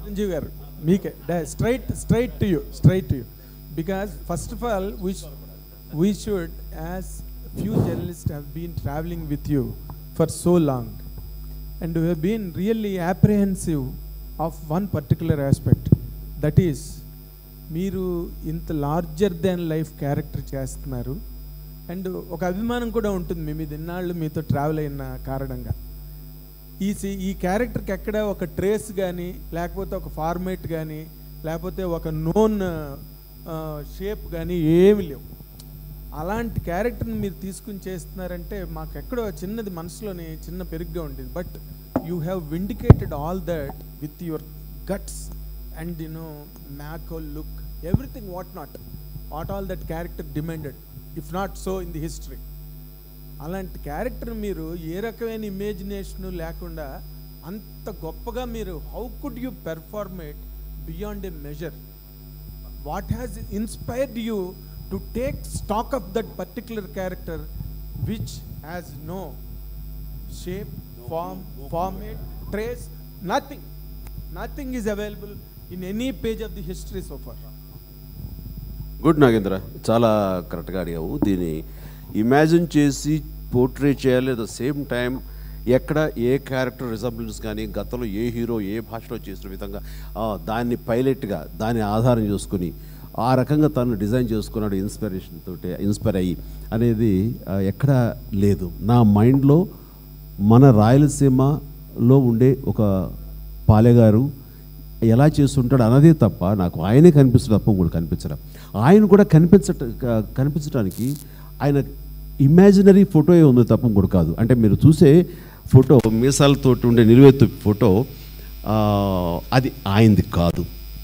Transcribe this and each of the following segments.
సంజీవ్ గారు మీకే straight straight to you straight to you because first of all we we should as few journalist have been travelling with you for so long and we have been really apprehensive of one particular aspect that is మీరు ఇంత larger than life character చేస్తున్నారు and ఒక అభిమానం కూడా ఉంటుంది మీ మీద ఇన్నాళ్ళు మీతో ట్రావెల్ అయిన కారణంగా ఈ సి- ఈ క్యారెక్టర్కి ఎక్కడ ఒక ట్రేస్ కానీ లేకపోతే ఒక ఫార్మేట్ కానీ లేకపోతే ఒక నోన్ షేప్ కానీ ఏమి లేవు అలాంటి క్యారెక్టర్ని మీరు తీసుకుని చేస్తున్నారంటే మాకు ఎక్కడో చిన్నది మనసులోని చిన్న పెరుగ్గా ఉండేది but you have vindicated all that with your guts and you know macho look everything what not what all that character demanded if not so in the history అలాంటి క్యారెక్టర్ మీరు ఏ రకమైన ఇమేజినేషన్ లేకుండా అంత గొప్పగా మీరు how could you perform it beyond a measure what has inspired you to take stock of that particular character which has no shape form format trace nothing nothing is available in any page of the history so for good Nagendra చాలా కరెక్ట్గా అడిగావు దీన్ని imagine చేసి portray చేయాలి at the same time ఎక్కడ ఏ character resemblance కానీ గతంలో ఏ hero ఏ భాషలో చేసిన విధంగా ఆ, దాన్ని పైలట్గా దాన్ని ఆధారం చేసుకుని ఆ రకంగా తను డిజైన్ చేసుకున్నాడు ఇన్స్పిరేషన్ తోటి ఇన్స్పైర్ అయ్యి అనేది ఆ, ఎక్కడా లేదు నా మైండ్లో మన రాయలసీమలో ఉండే ఒక పాలెగారు ఎలా చేస్తుంటాడు అన్నదే తప్ప నాకు ఆయనే కనిపిస్తుంది తప్ప కూడా కనిపించడం ఆయన కూడా కనిపించట క- కనిపించడానికి ఆయన ఇమాజినరీ ఫోటో ఉంది తప్ప కూడా కాదు అంటే మీరు చూసే ఫోటో మీసాలతో ఉండే నిలువెత్తు ఫోటో ఆ, అది ఆయనది కాదు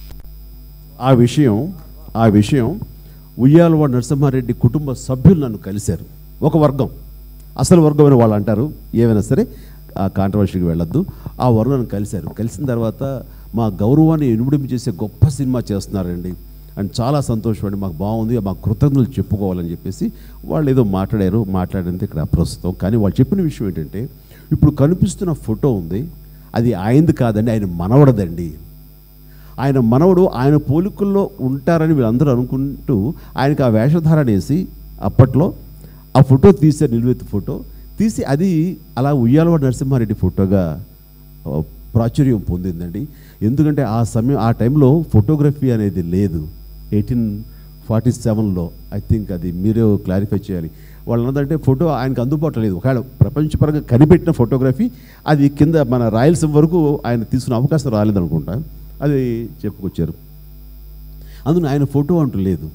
ఆ విషయం ఆ విషయం ఉయ్యాలవాడ నరసింహారెడ్డి కుటుంబ సభ్యులు నన్ను కలిశారు ఒక వర్గం అసలు వర్గం అని వాళ్ళు అంటారు ఏమైనా సరే ఆ కాంట్రవర్సీకి వెళ్ళొద్దు ఆ వర్గం నన్ను కలిశారు కలిసిన తర్వాత మా గౌరవాన్ని ఎనుబడింపు చేసే గొప్ప సినిమా చేస్తున్నారండి అండ్ చాలా సంతోషం అండి మాకు బాగుంది మా కృతజ్ఞతలు చెప్పుకోవాలని చెప్పేసి వాళ్ళు ఏదో మాట్లాడారు మాట్లాడింది ఇక్కడ ప్రస్తుతం కానీ వాళ్ళు చెప్పిన విషయం ఏంటంటే ఇప్పుడు కనిపిస్తున్న ఫోటో ఉంది అది ఆయనది కాదండి ఆయన మనవడదండి ఆయన మనవడు ఆయన పోలికల్లో ఉంటారని వీళ్ళందరూ అనుకుంటూ ఆయనకు ఆ వేషధారణ వేసి అప్పట్లో ఆ ఫోటో తీసే నిలువెత్తు ఫోటో తీసి అది అలా ఉయ్యాలవాడ నరసింహారెడ్డి ఫోటోగా ఆ, ప్రాచుర్యం పొందిందండి ఎందుకంటే ఆ సమయం ఆ టైంలో ఫోటోగ్రఫీ అనేది లేదు ఎయిటీన్ ఫార్టీ సెవెన్లో ఐ థింక్ అది మీరే క్లారిఫై చేయాలి వాళ్ళు అన్నదంటే ఫోటో ఆయనకు అందుబాటులో లేదు ఒకవేళ ప్రపంచపరంగా కనిపెట్టిన ఫోటోగ్రఫీ అది కింద మన రాయలసీమ వరకు ఆయన తీసుకునే అవకాశం రాలేదనుకుంటా అది చెప్పుకొచ్చారు అందులో ఆయన ఫోటో అంటూ లేదు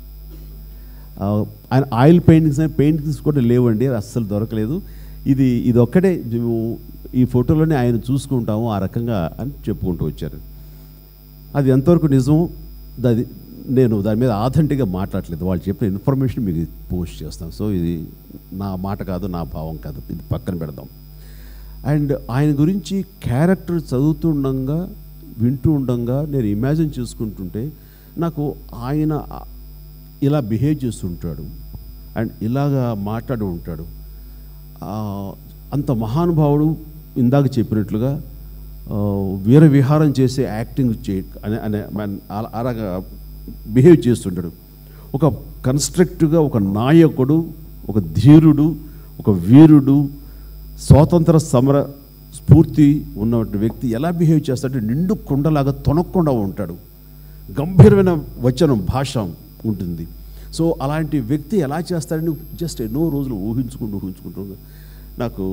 ఆ, ఆయన ఆయిల్ పెయింటింగ్స్ అని పెయింటింగ్స్ కూడా లేవండి అది అస్సలు దొరకలేదు ఇది ఇది ఒక్కటే మేము ఈ ఫోటోలోనే ఆయన చూసుకుంటాము ఆ రకంగా అని చెప్పుకుంటూ వచ్చారు అది ఎంతవరకు నిజం అది నేను దాని మీద ఆథెంటిక్గా మాట్లాడలేదు వాళ్ళు చెప్పిన ఇన్ఫర్మేషన్ మీకు పోస్ట్ చేస్తాను సో ఇది నా మాట కాదు నా భావం కాదు ఇది పక్కన పెడదాం అండ్ ఆయన గురించి క్యారెక్టర్ చదువుతుండగా వింటూ ఉండంగా నేను ఇమాజిన్ చేసుకుంటుంటే నాకు ఆయన ఇలా బిహేవ్ చేస్తుంటాడు అండ్ ఇలాగా మాట్లాడి ఉంటాడు ఆ, అంత మహానుభావుడు ఇందాక చెప్పినట్లుగా ఆ, వీర విహారం చేసే యాక్టింగ్ చే అనే అనే మన- అలా- అలాగా బిహేవ్ చేస్తుంటాడు ఒక కన్స్ట్రక్టివ్గా ఒక నాయకుడు ఒక ధీరుడు ఒక వీరుడు స్వాతంత్ర సమర స్ఫూర్తి ఉన్నటువంటి వ్యక్తి ఎలా బిహేవ్ చేస్తాడంటే నిండు కొండలాగా తొనకుండా ఉంటాడు గంభీరమైన వచనం భాష ఉంటుంది సో అలాంటి వ్యక్తి ఎలా చేస్తాడని జస్ట్ ఎన్నో రోజులు ఊహించుకుంటూ ఊహించుకుంటూ నాకు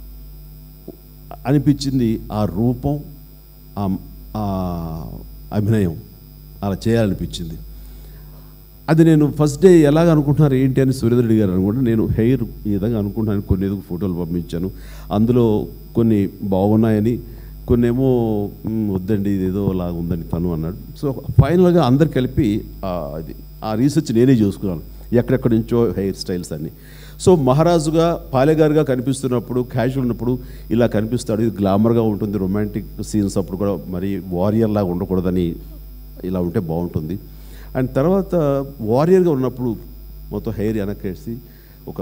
అనిపించింది ఆ రూపం ఆ- ఆ అభినయం అలా చేయాలనిపించింది అది నేను ఫస్ట్ డే ఎలాగ అనుకుంటున్నారు ఏంటి అని సురేంద్ర గారు అనుకుంటే నేను హెయిర్ ఈ విధంగా అనుకుంటున్నాను కొన్ని ఏదో ఫోటోలు పంపించాను అందులో కొన్ని బాగున్నాయని కొన్ని ఏమో "మ్, వద్దండి ఇది ఏదో లాగా ఉందని తను అన్నాడు సో ఫైనల్గా అందరు కలిపి ఆ, అది ఆ రీసెర్చ్ నేనే చేసుకున్నాను ఎక్కడెక్కడి నుంచో హెయిర్ స్టైల్స్ అన్ని సో మహారాజుగా పాలెగారుగా కనిపిస్తున్నప్పుడు క్యాజువల్ ఉన్నప్పుడు ఇలా కనిపిస్తాడు ఇది గ్లామర్గా ఉంటుంది రొమాంటిక్ సీన్స్ అప్పుడు కూడా మరి వారియర్ లాగా ఉండకూడదని ఇలా ఉంటే బాగుంటుంది అండ్ తర్వాత వారియర్గా ఉన్నప్పుడు మొత్తం హెయిర్ వెనకేసి ఒక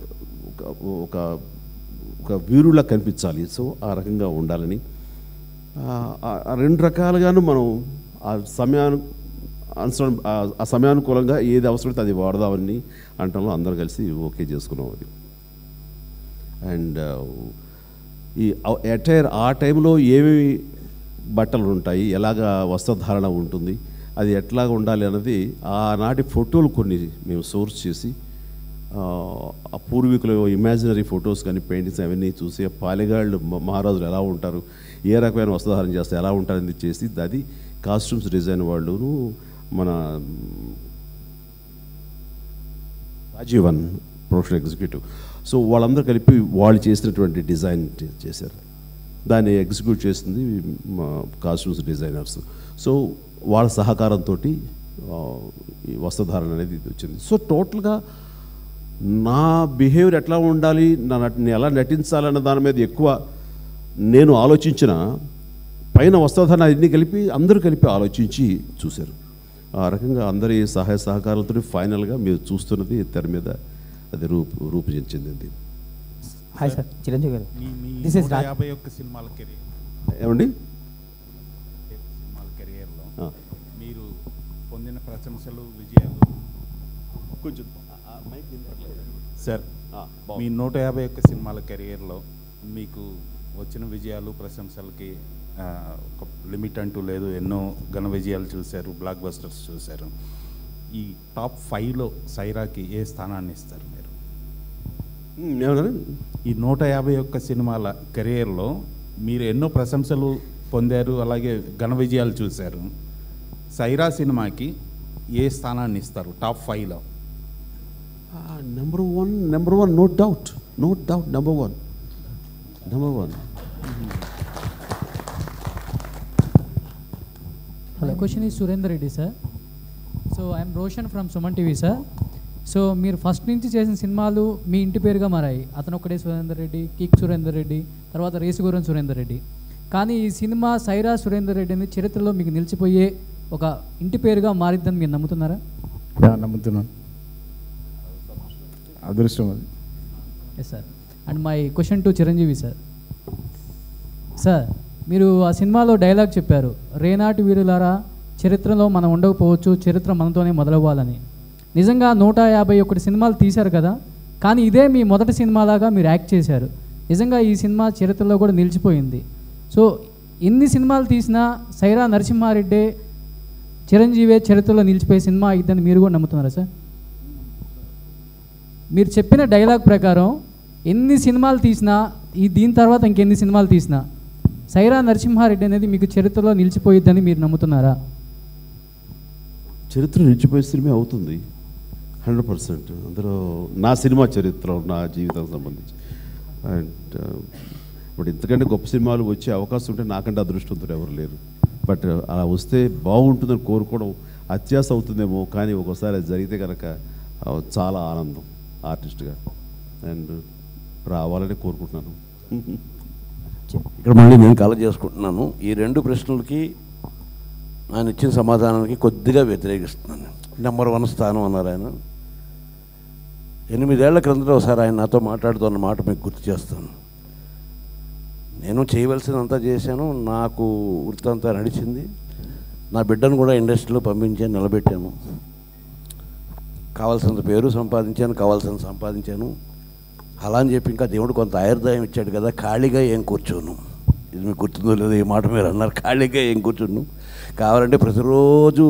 ఒక ఒక ఒక వీరులా కనిపించాలి సో ఆ రకంగా ఉండాలని ఆ- ఆ- ఆ రెండు రకాలుగాను మనం ఆ సమయాను అనుసరణ ఆ- ఆ సమయానుకూలంగా ఏది అవసరమైతే అది వాడదామని అంటంలో అందరం కలిసి ఓకే చేసుకున్నాం అది అండ్ ఈ అటైర్ ఆ టైంలో ఏమేమి బట్టలు ఉంటాయి ఎలాగ వస్త్రధారణ ఉంటుంది అది ఎట్లాగ ఉండాలి అన్నది ఆనాటి ఫోటోలు కొన్ని మేము సోర్స్ చేసి ఆ, ఆ పూర్వీకుల ఇమాజినరీ ఫొటోస్ కానీ పెయింటింగ్స్ అవన్నీ చూసి ఆ పాలెగాళ్ళు మ- మహారాజులు ఎలా ఉంటారు ఏ రకమైన వస్త్రధారణ చేస్తారు ఎలా ఉంటారని చేసి అది కాస్ట్యూమ్స్ డిజైన్ వాళ్ళును మన రాజీవన్ ప్రొఫెషనల్ ఎగ్జిక్యూటివ్ సో వాళ్ళందరూ కలిపి వాళ్ళు చేసినటువంటి డిజైన్ చే- చేశారు దాన్ని ఎగ్జిక్యూట్ చేసింది మా కాస్ట్యూమ్స్ డిజైనర్స్ సో వాళ్ళ సహకారంతో ఈ వస్త్రధారణ అనేది ఇది వచ్చింది సో టోటల్గా నా బిహేవియర్ ఎట్లా ఉండాలి నా నట- నేను ఎలా నటించాలన్న దాని మీద ఎక్కువ నేను ఆలోచించిన పైన వస్త్రధారణ అన్ని కలిపి అందరూ కలిపి ఆలోచించి చూశారు ఆ రకంగా అందరి సహాయ సహకారాలతో ఫైనల్గా మీరు చూస్తున్నది తెర మీద అది రూపు రూపుదిద్దింది హాయ్ సార్ చిరంజీవి గారు మీ మీ దిస్ ఇస్ నూట రాజ్ యాభై ఒక్క సినిమాల కెరీర్ ఏమండి సినిమాల కెరియర్లో ఆ. మీరు పొందిన ప్రశంసలు విజయాలు కొంచెం సార్ ఆ, మీ నూట యాభై ఒక్క సినిమాల కెరియర్లో మీకు వచ్చిన విజయాలు ప్రశంసలకి ఆ, ఒక లిమిట్ అంటూ లేదు ఎన్నో ఘన విజయాలు చూశారు బ్లాక్ బస్టర్స్ చూశారు ఈ టాప్ ఫైవ్లో సైరాకి ఏ స్థానాన్ని ఇస్తారు మీరు ఉమ్, ఏమన్నారు ఈ నూట యాభై ఒక్క సినిమాల కెరియర్లో మీరు ఎన్నో ప్రశంసలు పొందారు అలాగే ఘన విజయాలు చూశారు సైరా సినిమాకి ఏ స్థానాన్ని ఇస్తారు టాప్ ఫైవ్లో number one number one no doubt no doubt number one number one My question is Surendra Reddy, sir. So I'm Roshan from Suman TV sir so మీరు ఫస్ట్ నుంచి చేసిన సినిమాలు మీ ఇంటి పేరుగా మారాయి అతను ఒకడే సురేందర్ రెడ్డి కిక్ సురేందర్ రెడ్డి తర్వాత రేసుగురం సురేందర్ రెడ్డి కానీ ఈ సినిమా సైరా సురేందర్ రెడ్డి అనేది చరిత్రలో మీకు నిలిచిపోయే ఒక ఇంటి పేరుగా మారిద్దని మీరు నమ్ముతున్నారా యా నమ్ముతున్నాను అదృష్టం అది yes sir and my question to Chiranjeevi sir sir మీరు ఆ సినిమాలో డైలాగ్ చెప్పారు రేనాటి వీరులారా చరిత్రలో మనం ఉండకపోవచ్చు చరిత్ర మనతోనే మొదలవ్వాలని నిజంగా నూట యాభై ఒకటి సినిమాలు తీశారు కదా కానీ ఇదే మీ మొదటి సినిమాలాగా మీరు యాక్ట్ చేశారు నిజంగా ఈ సినిమా చరిత్రలో కూడా నిలిచిపోయింది సో ఎన్ని సినిమాలు తీసినా సైరా నరసింహారెడ్డి చిరంజీవే చరిత్రలో నిలిచిపోయే సినిమా అయిద్దని మీరు కూడా నమ్ముతున్నారా సార్ మీరు చెప్పిన డైలాగ్ ప్రకారం ఎన్ని సినిమాలు తీసినా ఈ దీని తర్వాత ఇంకెన్ని సినిమాలు తీసినా సైరా నరసింహారెడ్డి అనేది మీకు చరిత్రలో నిలిచిపోయిద్దని మీరు నమ్ముతున్నారా చరిత్ర నిలిచిపోయే సినిమా అవుతుంది హండ్రెడ్ పర్సెంట్ అందులో నా సినిమా చరిత్ర నా జీవితానికి సంబంధించి అండ్ ఇప్పుడు ఇంతకంటే గొప్ప సినిమాలు వచ్చే అవకాశం ఉంటే నాకంటే అదృష్టవంతులు ఎవరు లేరు బట్ అలా వస్తే బాగుంటుందని కోరుకోవడం అత్యాస అవుతుందేమో కానీ ఒక్కోసారి అది జరిగితే కనుక ఆ, చాలా ఆనందం ఆర్టిస్ట్గా అండ్ రావాలని కోరుకుంటున్నాను ఇక్కడ మళ్ళీ నేను కల చేసుకుంటున్నాను ఈ రెండు ప్రశ్నలకి ఆయన ఇచ్చిన సమాధానానికి కొద్దిగా వ్యతిరేకిస్తున్నాను నెంబర్ వన్ స్థానం అన్నారు ఆయన ఎనిమిదేళ్ల క్రిందట ఒకసారి ఆయన నాతో మాట్లాడుతున్న మాట మీకు గుర్తు చేస్తాను నేను చేయవలసినంతా చేశాను నాకు వృత్తి అంతా నడిచింది నా బిడ్డను కూడా ఇండస్ట్రీలో పంపించాను నిలబెట్టాను కావాల్సినంత పేరు సంపాదించాను కావాల్సినంత సంపాదించాను అలా అని చెప్పి ఇంకా దేవుడు కొంత ఆయుర్దాయం ఇచ్చాడు కదా ఖాళీగా ఏం కూర్చోను ఇది మీకు గుర్తుందో లేదో ఈ మాట మీరు అన్నారు ఖాళీగా ఏం కూర్చోను కావాలంటే ప్రతిరోజు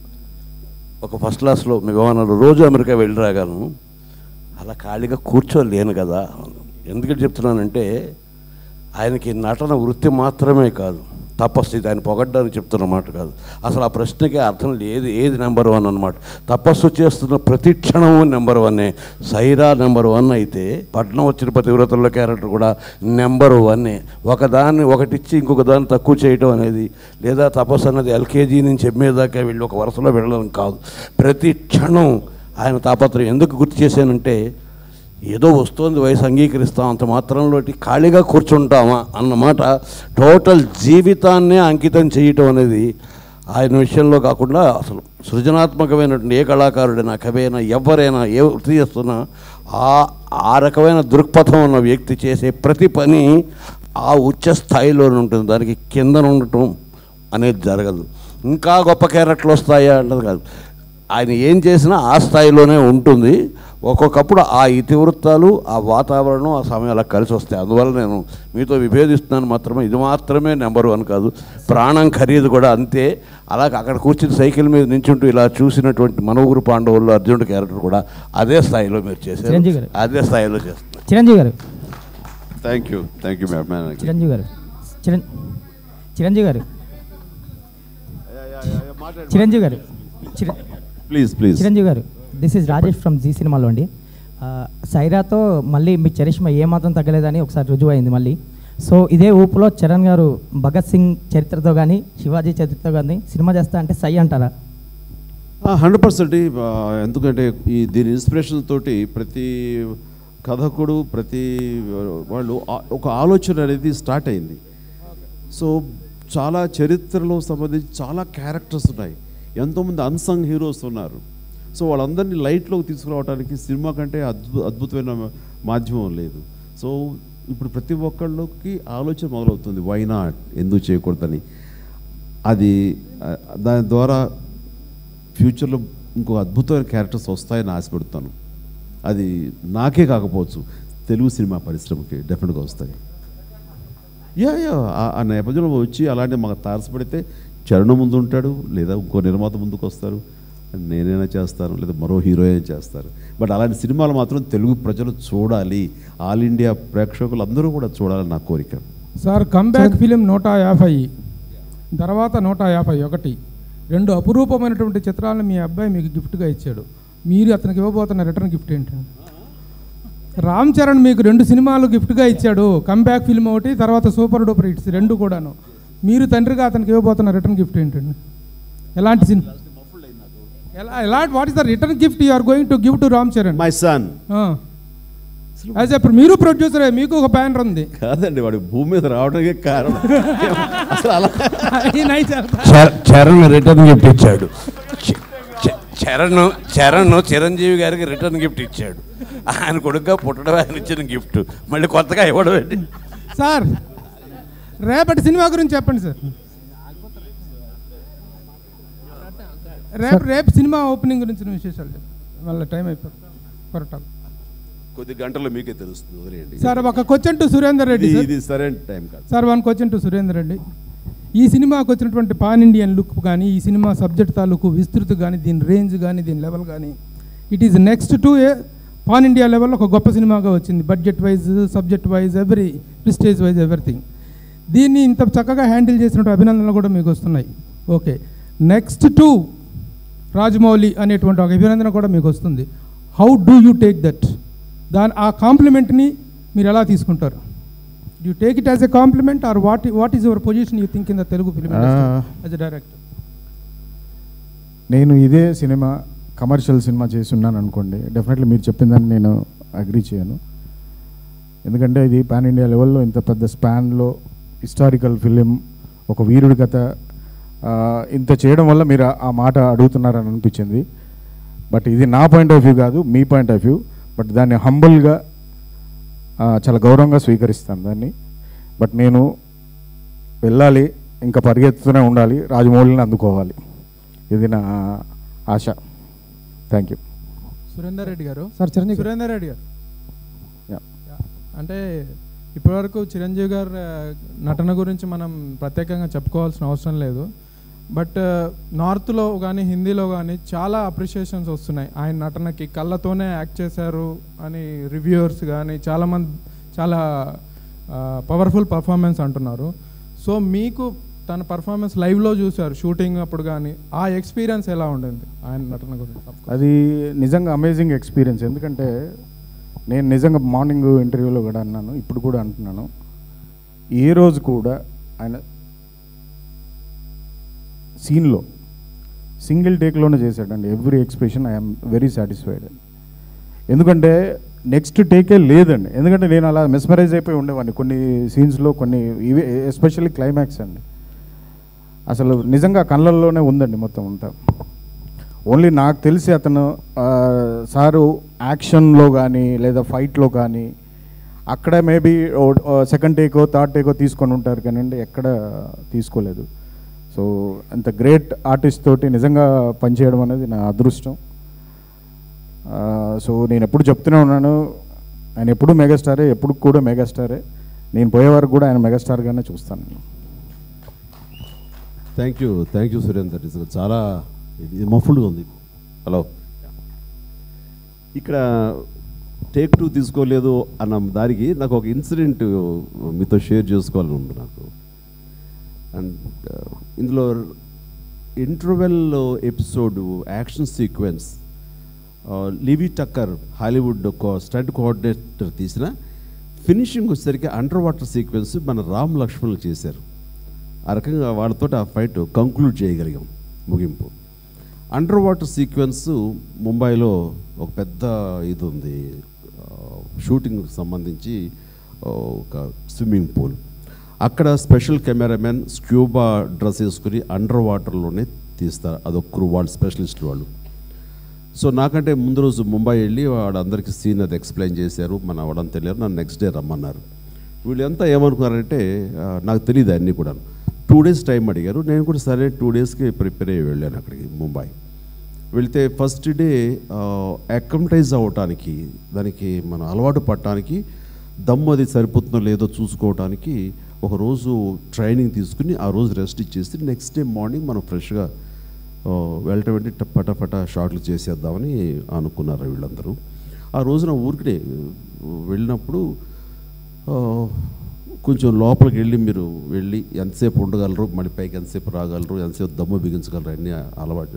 ఒక ఫస్ట్ క్లాస్లో మీ విమానంలో రోజు అమెరికా వెళ్ళి రాగలను అలా ఖాళీగా కూర్చోలేను కదా ఎందుకు చెప్తున్నానంటే ఆయనకి నటన వృత్తి మాత్రమే కాదు తపస్సు ఇది ఆయన పొగడ్డానికి చెప్తున్న మాట కాదు అసలు ఆ ప్రశ్నకి అర్థం లేదు ఏది నెంబర్ వన్ అన్నమాట తపస్సు చేస్తున్న ప్రతి క్షణము నెంబర్ వన్నే సైరా నెంబర్ వన్ అయితే పట్నం వచ్చిన పతివ్రతల్లో క్యారెక్టర్ కూడా నెంబర్ వన్నే ఒకదాన్ని ఒకటిచ్చి ఇంకొక దాన్ని తక్కువ చేయటం అనేది లేదా తపస్సు అన్నది ఎల్కేజీ నుంచి ఎంఏ దాకా వెళ్ళి ఒక వరుసలో వెళ్ళడం కాదు ప్రతి క్షణం ఆయన తాపత్రయం ఎందుకు గుర్తు చేశానంటే ఏదో వస్తోంది వయసు అంగీకరిస్తాం అంత మాత్రంలోటి ఖాళీగా కూర్చుంటామా అన్నమాట టోటల్ జీవితాన్నే అంకితం చేయటం అనేది ఆయన విషయంలో కాకుండా అసలు సృజనాత్మకమైనటువంటి ఏ కళాకారుడైనా కవైనా ఎవరైనా ఏ వృత్తి చేస్తున్నా ఆ ఆ రకమైన దృక్పథం ఉన్న వ్యక్తి చేసే ప్రతి పని ఆ ఉచ్చ స్థాయిలోనే ఉంటుంది దానికి కింద ఉండటం అనేది జరగదు ఇంకా గొప్ప క్యారెక్టర్లు వస్తాయా అన్నది కాదు ఆయన ఏం చేసినా ఆ స్థాయిలోనే ఉంటుంది ఒక్కొక్కప్పుడు ఆ ఇతివృత్తాలు ఆ వాతావరణం ఆ సమయం అలా కలిసి వస్తాయి అందువల్ల నేను మీతో విభేదిస్తున్నాను మాత్రమే ఇది మాత్రమే నెంబర్ వన్ కాదు ప్రాణం ఖరీదు కూడా అంతే అలాగే అక్కడ కూర్చుని సైకిల్ మీద నించుంటూ ఇలా చూసినటువంటి మనవుగురు పాండవులు అర్జునుడి క్యారెక్టర్ కూడా అదే స్థాయిలో మీరు చిరంజీవి చేశారు గారు. అదే స్థాయిలో చేస్తున్నారు Chiranjeevi garu thank you thank you ma'am Chiranjeevi garu చిరం చిరంజీవి గారు చిరంజీవి గారు చిర- please please Chiranjeevi garu this is Rajesh from Zee సినిమాలో అండి ఆ, సైరాతో మళ్ళీ మీ చరిష్మ ఏమాత్రం తగ్గలేదని ఒకసారి రుజువు అయింది మళ్ళీ సో ఇదే ఊపులో చరణ్ గారు భగత్ సింగ్ చరిత్రతో కానీ శివాజీ చరిత్రతో కానీ సినిమా చేస్తా అంటే సై అంటారా హండ్రెడ్ పర్సెంట్ ఎందుకంటే ఈ దీని ఇన్స్పిరేషన్ తోటి ప్రతి కథకుడు ప్రతి వాళ్ళు ఆ- ఒక ఆలోచన అనేది స్టార్ట్ అయింది సో చాలా చరిత్రలో సంబంధించి చాలా క్యారెక్టర్స్ ఉన్నాయి ఎంతోమంది అన్సంగ్ హీరోస్ ఉన్నారు సో వాళ్ళందరినీ లైట్లోకి తీసుకురావడానికి సినిమా కంటే అద్భు అద్భుతమైన మాధ్యమం లేదు సో ఇప్పుడు ప్రతి ఒక్కళ్ళకి ఆలోచన మొదలవుతుంది వై నాట్ ఎందుకు చేయకూడదని అది ఆ, దాని ద్వారా ఫ్యూచర్లో ఇంకో అద్భుతమైన క్యారెక్టర్స్ వస్తాయని ఆశపడుతాను అది నాకే కాకపోవచ్చు తెలుగు సినిమా పరిశ్రమకి డెఫినెట్గా వస్తాయి యా యా ఆ- ఆ నేపథ్యంలో వచ్చి అలాంటి మాకు తారసపడితే చరణం ముందు ఉంటాడు లేదా ఇంకో నిర్మాత ముందుకు వస్తారు నేనైనా చేస్తాను లేదా మరో హీరో అయినా చేస్తారు బట్ అలాంటి సినిమాలు మాత్రం తెలుగు ప్రజలు చూడాలి ఆల్ ఇండియా ప్రేక్షకులు అందరూ కూడా చూడాలని నా కోరిక సార్ కమ్బ్యాక్ ఫిలిం నూట యాభై తర్వాత నూట యాభై ఒకటి రెండు అపురూపమైనటువంటి చిత్రాలను మీ అబ్బాయి మీకు గిఫ్ట్గా ఇచ్చాడు మీరు అతనికి ఇవ్వబోతున్న రిటర్న్ గిఫ్ట్ ఏంటండి రామ్ చరణ్ మీకు రెండు సినిమాలు గిఫ్ట్గా ఇచ్చాడు కమ్బ్యాక్ ఫిల్మ్ ఒకటి తర్వాత సూపర్ డూపర్ హిట్స్ రెండు కూడాను మీరు తండ్రిగా అతనికి ఇవ్వబోతున్న రిటర్న్ గిఫ్ట్ ఏంటండి ఎలాంటి సినిమా ఎలా ఎలాంటి what is the return gift you are going to give to Ram Charan my son as ఇప్పుడు మీరు ప్రొడ్యూసరే మీకు ఒక బ్యానర్ ఉంది కాదండి వాడి భూమి మీద రావడానికి కారణం అసలు అలా నైస్ సార్ చర- చరణ్ రిటర్న్ గిఫ్ట్ ఇచ్చాడు చ- చ- చరణ్ చరణ్ చిరంజీవి గారికి రిటర్న్ గిఫ్ట్ ఇచ్చాడు ఆయన కొడుకుగా పుట్టడం ఆయన ఇచ్చిన గిఫ్ట్ మళ్ళీ కొత్తగా ఇవ్వడం ఏంటి సార్ రేపటి సినిమా గురించి చెప్పండి సార్ రేపు రేపు సినిమా ఓపెనింగ్ గురించి విశేషాలు చెప్పండి మళ్ళీ టైం అయిపోతుంది కొరటాలు కొద్ది గంటల్లో మీకే తెలుస్తుంది వదిలేయండి సార్ ఒక క్వశ్చన్ టు సురేందర్ రెడ్డి ఇది సార్ ఇది సరైన టైం కాదు sir one question to Surender Reddy ఈ సినిమాకు వచ్చినటువంటి పాన్ ఇండియన్ లుక్ కానీ ఈ సినిమా సబ్జెక్ట్ తాలూకు విస్తృతి కానీ దీని రేంజ్ కానీ దీని లెవెల్ కానీ it is next to a pan India లెవెల్లో ఒక గొప్ప సినిమాగా వచ్చింది budget wise subject wise every prestige wise everything దీన్ని ఇంత చక్కగా హ్యాండిల్ చేసినటువంటి అభినందనలు కూడా మీకు వస్తున్నాయి ఓకే నెక్స్ట్ టు రాజమౌళి అనేటువంటి ఒక అభినందన కూడా మీకు వస్తుంది how do you take that దాని ఆ కాంప్లిమెంట్ని మీరు ఎలా తీసుకుంటారు you take it as a compliment or what what is your position you think in the Telugu film Ah. As a director నేను ఇదే సినిమా కమర్షియల్ సినిమా చేస్తున్నాను అనుకోండి డెఫినెట్లీ మీరు చెప్పిందని నేను అగ్రీ చేయను ఎందుకంటే ఇది పాన్ ఇండియా లెవెల్లో ఇంత పెద్ద స్పాన్లో హిస్టారికల్ ఫిలిం ఒక వీరుడి కథ ఆ, ఇంత చేయడం వల్ల మీరు ఆ- ఆ మాట అడుగుతున్నారని అనిపించింది బట్ ఇది నా పాయింట్ ఆఫ్ వ్యూ కాదు మీ పాయింట్ ఆఫ్ వ్యూ బట్ దాన్ని హంబుల్గా చాలా గౌరవంగా స్వీకరిస్తాను దాన్ని బట్ నేను వెళ్ళాలి ఇంకా పరిగెత్తుతూనే ఉండాలి రాజమౌళిని అందుకోవాలి ఇది నా ఆశ thank you Surender Reddy garu sir Chiranjeevi గారు. సురేందర్ రెడ్డి గారు Yeah. Yeah. అంటే ఇప్పటివరకు చిరంజీవి గారు ఆ, నటన గురించి మనం ప్రత్యేకంగా చెప్పుకోవాల్సిన అవసరం లేదు బట్ నార్త్లో కానీ హిందీలో కానీ చాలా అప్రిషియేషన్స్ వస్తున్నాయి ఆయన నటనకి కళ్ళతోనే యాక్ట్ చేశారు అని రివ్యూవర్స్ కానీ చాలామంది చాలా పవర్ఫుల్ పర్ఫార్మెన్స్ అంటున్నారు సో మీకు తన పర్ఫార్మెన్స్ లైవ్లో చూశారు షూటింగ్ అప్పుడు కానీ ఆ ఎక్స్పీరియన్స్ ఎలా ఉండింది ఆయన నటన గురించి Of course. అది నిజంగా అమేజింగ్ ఎక్స్పీరియన్స్ ఎందుకంటే నేను నిజంగా మార్నింగ్ ఇంటర్వ్యూలో కూడా అన్నాను ఇప్పుడు కూడా అంటున్నాను ఏ రోజు కూడా ఆయన సీన్లో సింగిల్ టేక్లోనే చేశాడండి every expression I'm very satisfied ఎందుకంటే నెక్స్ట్ టేకే లేదండి ఎందుకంటే నేను అలా మెస్మరైజ్ అయిపోయి ఉండేవాడిని కొన్ని సీన్స్లో కొన్ని ఇవి ఎస్పెషల్లీ క్లైమాక్స్ అండి అసలు నిజంగా కళ్ళల్లోనే ఉందండి మొత్తం అంతా ఓన్లీ నాకు తెలిసి అతను ఆ, సారు యాక్షన్లో కానీ లేదా ఫైట్లో కానీ అక్కడ మేబీ సెకండ్ టేకో థర్డ్ టేకో తీసుకొని ఉంటారు కానివ్వండి ఎక్కడ తీసుకోలేదు సో అంత గ్రేట్ ఆర్టిస్ట్ తోటి నిజంగా పనిచేయడం అనేది నా అదృష్టం ఆ, సో నేను ఎప్పుడు చెప్తూనే ఉన్నాను ఆయన ఎప్పుడు మెగాస్టారే ఎప్పుడు కూడా మెగాస్టారే నేను పోయే వరకు కూడా ఆయన మెగాస్టార్గానే చూస్తాను thank you thank you Surender నిజంగా చాలా ఇది మఫుల్గా ఉంది హలో ఇక్కడ టేక్ టూ తీసుకోలేదు అన్న దానికి నాకు ఒక ఇన్సిడెంట్ మీతో షేర్ చేసుకోవాలని ఉంది నాకు అండ్ ఇందులో interval episode action sequence Lee Whittaker Hollywood ఒక స్టంట్ కోఆర్డినేటర్ తీసిన ఫినిషింగ్ వచ్చేసరికి అండర్ వాటర్ సీక్వెన్స్ మన రామ్ లక్ష్మణులు చేశారు ఆ రకంగా వాళ్ళతో ఆ ఫైట్ కంక్లూడ్ చేయగలిగాం ముగింపు అండర్ వాటర్ సీక్వెన్స్ ముంబైలో ఒక పెద్ద ఇది ఉంది షూటింగ్కి సంబంధించి ఆ, ఒక స్విమ్మింగ్ పూల్ అక్కడ స్పెషల్ కెమెరామెన్ స్క్యూబా డ్రెస్ వేసుకుని అండర్ వాటర్లోనే తీస్తారు అదొక క్రూ వాళ్ళు స్పెషలిస్ట్ వాళ్ళు సో నాకంటే ముందు రోజు ముంబై వెళ్ళి వాళ్ళందరికీ సీన్ అది ఎక్స్ప్లెయిన్ చేశారు మన వాళ్ళంతా తెలియదు నన్ను నెక్స్ట్ డే రమ్మన్నారు వీళ్ళు ఎంత ఏమనుకున్నారంటే ఆ, నాకు తెలియదు అన్నీ కూడా టూ డేస్ టైం అడిగారు నేను కూడా సరే టూ డేస్కి ప్రిపేర్ అయ్యి వెళ్ళాను అక్కడికి ముంబై వెళ్తే ఫస్ట్ డే అకమటైజ్ అవ్వటానికి దానికి మనం అలవాటు పడటానికి దమ్ము అది సరిపోతుందో లేదో చూసుకోవటానికి ఒక రోజు ట్రైనింగ్ తీసుకుని ఆ రోజు రెస్ట్ ఇచ్చేసి నెక్స్ట్ డే మార్నింగ్ మనం ఫ్రెష్గా వెళ్ళటం ఏంటి ట- పటాపట షాట్లు చేసేద్దామని అనుకున్నారు వీళ్ళందరూ ఆ రోజున ఊరికినే వెళ్ళినప్పుడు ఆ, కొంచెం లోపలికి వెళ్ళి మీరు వెళ్ళి ఎంతసేపు ఉండగలరు మళ్ళీ పైకి ఎంతసేపు రాగలరు ఎంతసేపు దమ్ము బిగించగలరు అన్నీ అలవాటు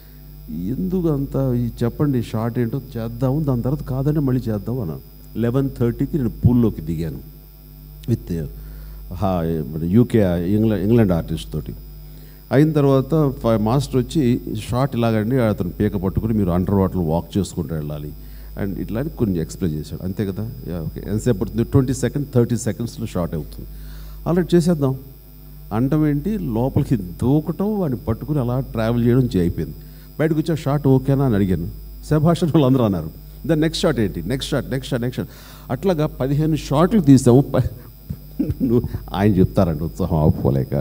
ఎందుకు అంత ఈ చెప్పండి షార్ట్ ఏంటో చేద్దాము దాని తర్వాత కాదంటే మళ్ళీ చేద్దాం అన్నాను లెవెన్ థర్టీకి నేను పూల్లోకి దిగాను విత్ హా యూకే ఇంగ్లాండ్ ఇంగ్లాండ్ ఆర్టిస్ట్ తోటి అయిన తర్వాత ఫ- మాస్టర్ వచ్చి షార్ట్ ఇలాగండి అతను పీక పట్టుకుని మీరు అండర్ వాటర్ వాక్ చేసుకుంటూ వెళ్ళాలి అండ్ ఇట్లా అని కొన్ని ఎక్స్ప్లెయిన్ చేశాడు అంతే కదా యా, ఓకే ఎంతసేపు పడుతుంది ట్వంటీ సెకండ్ థర్టీ సెకండ్స్లో షార్ట్ అవుతుంది అలా చేసేద్దాం అంటం ఏంటి లోపలికి దూకటం వాడిని పట్టుకుని అలా ట్రావెల్ చేయడం చే- అయిపోయింది బయటకు వచ్చా షార్ట్ ఓకేనా అని అడిగాను శభాషణ వాళ్ళు అందరూ అన్నారు దాని నెక్స్ట్ షాట్ ఏంటి next shot next shot next shot అట్లాగా పదిహేను షాట్లు తీసాము ప- నువ్వు ఆయన చెప్తారండి ఉత్సాహం ఆపుకోలేక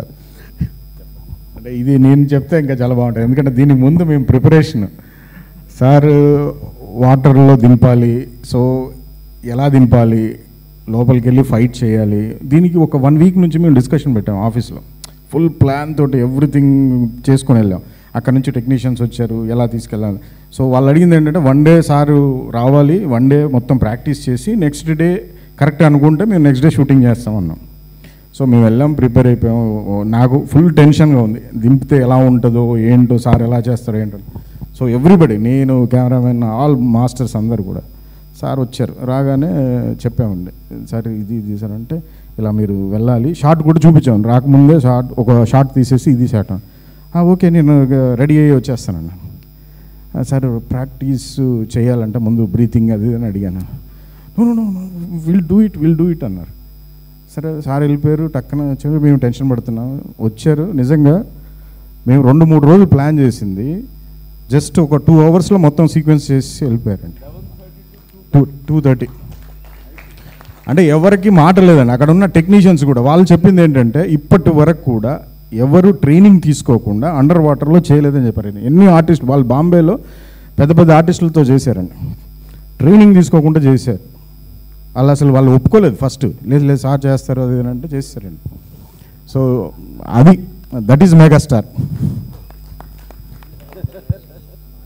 అంటే ఇది నేను చెప్తే ఇంకా చాలా బాగుంటుంది ఎందుకంటే దీనికి ముందు మేము ప్రిపరేషన్ సార్ వాటర్లో దింపాలి సో ఎలా దింపాలి లోపలికి వెళ్ళి ఫైట్ చేయాలి దీనికి ఒక వన్ వీక్ నుంచి మేము డిస్కషన్ పెట్టాం ఆఫీస్లో ఫుల్ ప్లాన్ తోటి ఎవ్రీథింగ్ చేసుకొని వెళ్ళాం అక్కడ నుంచి టెక్నీషియన్స్ వచ్చారు ఎలా తీసుకెళ్ళాలి సో వాళ్ళు అడిగింది ఏంటంటే వన్ డే సారు రావాలి వన్ డే మొత్తం ప్రాక్టీస్ చేసి నెక్స్ట్ డే కరెక్ట్ అనుకుంటే మేము నెక్స్ట్ డే షూటింగ్ చేస్తాం అన్నాం సో మేము వెళ్ళాం ప్రిపేర్ అయిపోయాం ఓ, నాకు ఫుల్ టెన్షన్గా ఉంది దింపితే ఎలా ఉంటుందో ఏంటో సార్ ఎలా చేస్తారో ఏంటో సో ఎవ్రీబడి నేను కెమెరామెన్ ఆల్ మాస్టర్స్ అందరు కూడా సార్ వచ్చారు రాగానే చెప్పామండి సార్ ఇది ఇది సార్ అంటే ఇలా మీరు వెళ్ళాలి షార్ట్ కూడా చూపించాం రాకముందే షార్ట్ ఒక షార్ట్ తీసేసి ఇది షార్ట్ ఓకే నేను రెడీ అయ్యి వచ్చేస్తానన్నా "ఆ, సార్ ప్రాక్టీస్ చేయాలంటే ముందు బ్రీతింగ్ అది ఇది అని అడిగాను no no no will do it will do it అన్నారు సరే సార్ వెళ్ళిపోయారు టక్కన వచ్చారు మేము టెన్షన్ పడుతున్నాం వచ్చారు నిజంగా మేము రెండు మూడు రోజులు ప్లాన్ చేసింది జస్ట్ ఒక టూ అవర్స్లో మొత్తం సీక్వెన్స్ చేసి వెళ్ళిపోయారండి టూ టూ థర్టీ అంటే ఎవరికి మాట లేదండి అక్కడ ఉన్న టెక్నీషియన్స్ కూడా వాళ్ళు చెప్పింది ఏంటంటే ఇప్పటి వరకు కూడా ఎవరు ట్రైనింగ్ తీసుకోకుండా అండర్ వాటర్లో చేయలేదని చెప్పారు ఎన్ని ఆర్టిస్ట్ వాళ్ళు బాంబేలో పెద్ద పెద్ద ఆర్టిస్టులతో చేశారండి ట్రైనింగ్ తీసుకోకుండా చేశారు వాళ్ళు అసలు వాళ్ళు ఒప్పుకోలేదు ఫస్ట్ లేదు లేదు సార్ చేస్తారు అది ఇది అంటే చేస్తారండి సో అది దట్ ఈజ్ మెగాస్టార్